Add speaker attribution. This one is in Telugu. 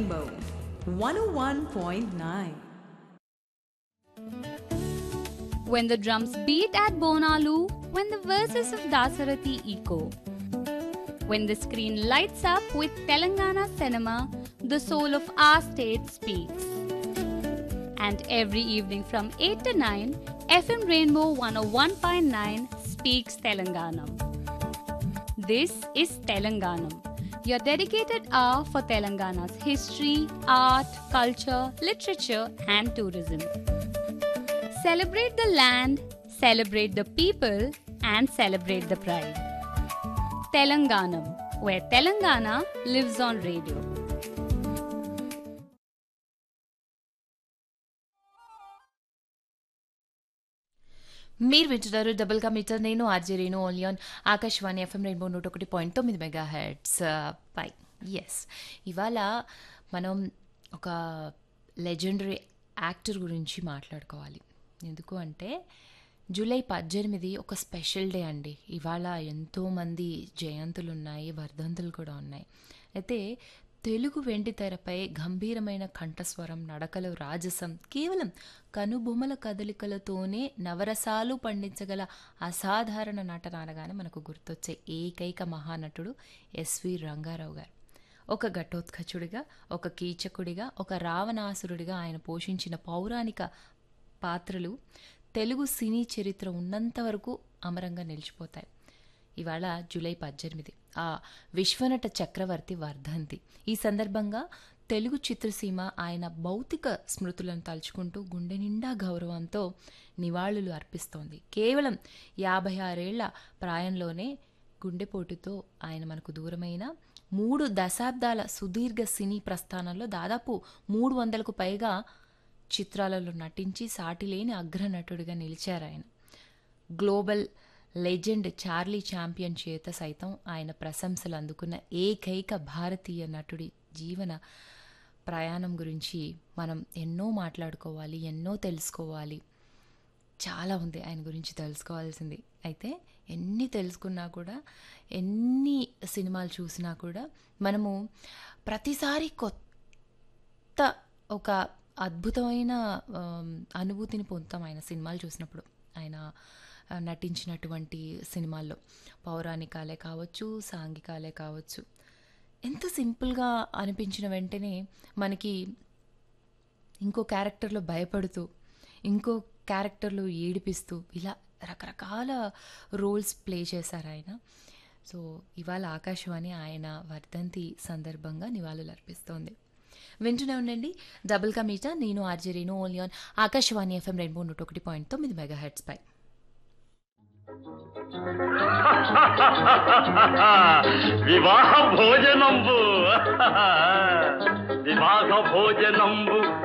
Speaker 1: Rainbow 101.9.
Speaker 2: When the drums beat at Bonalu, when the verses of Dasarathi echo. When the screen lights up with Telangana cinema, the soul of our state speaks. And every evening from 8 to 9, FM Rainbow 101.9 speaks Telanganam. This is Telanganam, your dedicated hour for Telangana's history, art, culture, literature, and tourism. Celebrate the land, celebrate the people, and celebrate the pride. Telanganam, where Telangana lives on radio.
Speaker 3: మీరు వింటున్నారు డబుల్ కా మీటర్ నేను RJ Renu only on Akashvani FM rainbow నూట ఒకటి పాయింట్ తొమ్మిది మెగా హెడ్స్ పై ఎస్ ఇవాళ మనం ఒక లెజెండరీ యాక్టర్ గురించి మాట్లాడుకోవాలి ఎందుకు అంటే జూలై పద్దెనిమిది ఒక స్పెషల్ డే అండి ఇవాళ ఎంతోమంది జయంతులు ఉన్నాయి వర్ధంతులు కూడా ఉన్నాయి అయితే తెలుగు వెండి తెరపై గంభీరమైన కంఠస్వరం నడకలు రాజసం కేవలం కనుబొమ్మల కదలికలతోనే నవరసాలు పండించగల అసాధారణ నటన అనగానే మనకు గుర్తొచ్చే ఏకైక మహానటుడు ఎస్వి రంగారావు గారు ఒక ఘటోత్కచుడిగా ఒక కీచకుడిగా ఒక రావణాసురుడిగా ఆయన పోషించిన పౌరాణిక పాత్రలు తెలుగు సినీ చరిత్ర ఉన్నంత వరకు అమరంగా నిలిచిపోతాయి ఇవాళ జూలై పద్దెనిమిది ఆ విశ్వనట చక్రవర్తి వర్ధంతి ఈ సందర్భంగా తెలుగు చిత్రసీమ ఆయన భౌతిక స్మృతులను తలుచుకుంటూ గుండె నిండా గౌరవంతో నివాళులు అర్పిస్తోంది కేవలం యాభై ఆరేళ్ల ప్రాయంలోనే గుండెపోటుతో ఆయన మనకు దూరమైన మూడు దశాబ్దాల సుదీర్ఘ సినీ ప్రస్థానంలో దాదాపు మూడు వందలకు పైగా చిత్రాలలో నటించి సాటిలేని అగ్రనటుడిగా నిలిచారు ఆయన గ్లోబల్ లెజెండ్ చార్లీ ఛాంపియన్ చేత సైతం ఆయన ప్రశంసలు అందుకున్న ఏకైక భారతీయ నటుడి జీవన ప్రయాణం గురించి మనం ఎన్నో మాట్లాడుకోవాలి ఎన్నో తెలుసుకోవాలి చాలా ఉంది ఆయన గురించి తెలుసుకోవాల్సింది అయితే ఎన్ని తెలుసుకున్నా కూడా ఎన్ని సినిమాలు చూసినా కూడా మనము ప్రతిసారి కొత్త ఒక అద్భుతమైన ఆమ్, అనుభూతిని పొందుతాం ఆయన సినిమాలు చూసినప్పుడు ఆయన ఆ, నటించినటువంటి సినిమాల్లో పౌరాణికాలే కావచ్చు సాంఘికాలే కావచ్చు ఎంత సింపుల్గా అనిపించిన వెంటనే మనకి ఇంకో క్యారెక్టర్లో భయపడుతూ ఇంకో క్యారెక్టర్లో ఏడిపిస్తూ ఇలా రకరకాల రోల్స్ ప్లే చేశారు ఆయన సో ఇవాళ ఆకాశవాణి ఆయన వర్ధంతి సందర్భంగా నివాళులు అర్పిస్తోంది వింటూనే ఉండండి డబుల్ కా మీటా నేను RJ Renu only on Akashvani FM రెండు నూట ఒకటి పాయింట్ తొమ్మిది మెగా హెడ్స్ పై
Speaker 4: వివాహ భోజనంబు వివాహ భోజనంబు